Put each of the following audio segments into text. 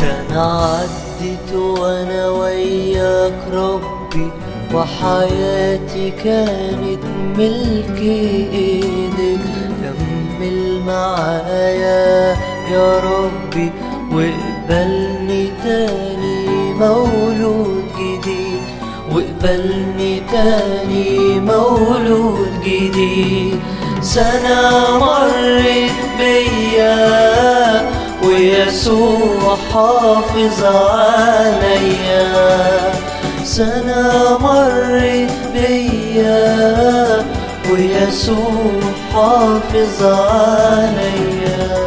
سنة عدت وانا وياك ربي وحياتي كانت ملك ايدك كمل معايا يا ربي واقبلني تاني مولود جديد واقبلني تاني مولود جديد سنة مرت بيا ويسوع حافظ عليا سنة مرت بيا ويسوع حافظ عليا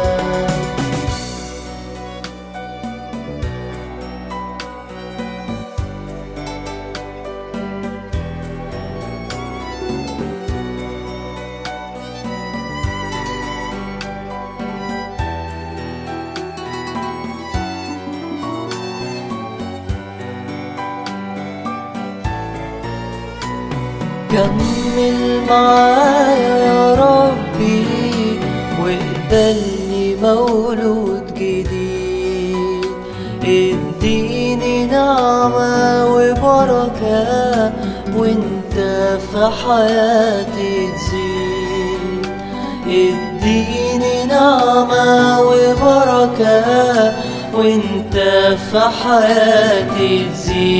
كمل معايا يا ربي واقبلني مولود جديد اديني نعمة وبركة وانت في حياتي تزيد اديني نعمة وبركة وانت في حياتي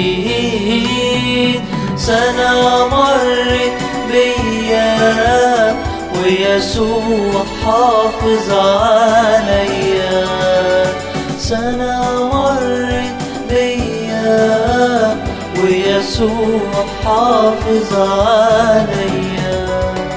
تزيد سنة مرت بيا ويسوع حافظ عليا سنة مرت بيا ويسوع حافظ عليا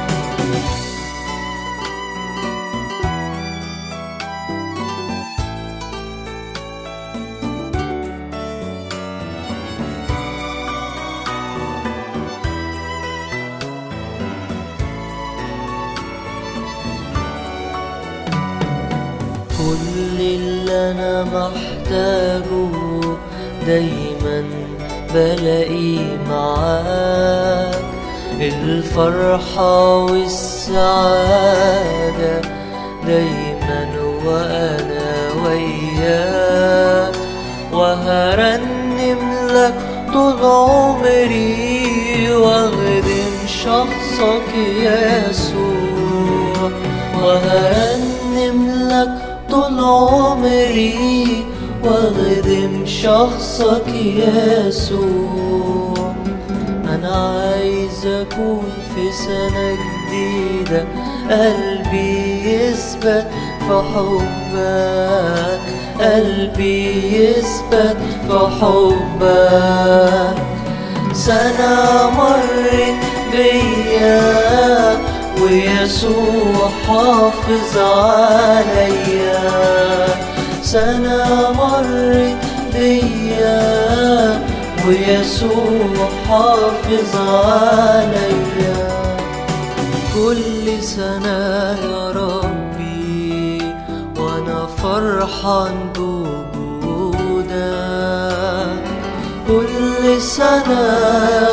كل اللي انا محتاجه دايما بلاقيه معاك الفرحة والسعادة دايما وانا وياك وهرنم لك طول عمري واخدم شخصك يا يسوع وهرنم لك طول عمري واخدم شخصك يا يسوع انا عايز اكون في سنة جديدة قلبي يثبت في حبك قلبي يثبت في حبك سنة مرت بيا ويسوع حافظ عليا سنة مرت بيا ويسوع حافظ عليا كل سنة يا ربي وأنا فرحان بوجودك كل سنة يا